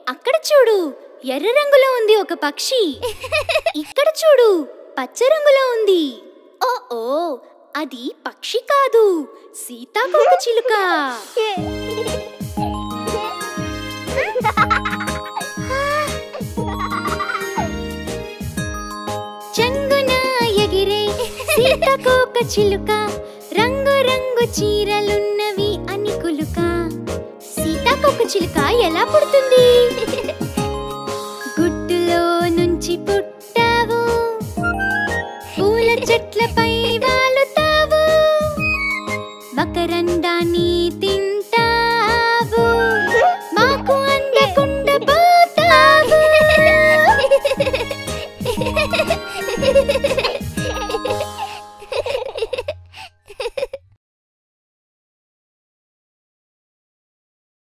అక్కడ చూడు ఎర్ర రంగులో ఉంది ఒక పక్షి ఇక్కడ చూడు పచ్చ రంగులో ఉంది ఓ ఓ అది పక్షి కాదు సీతాకోక చిలుక చెంగున ఎగిరే సీతాకోక చిలుక రంగు రంగు చీరలున్నవి అని కులుక సీతాకోక చిలుక ఎలా పుడుతుంది గుట్టులో నుంచి పుట్టావు పూల చెట్లపై వాలుతావు మకరందాన్ని తింటావు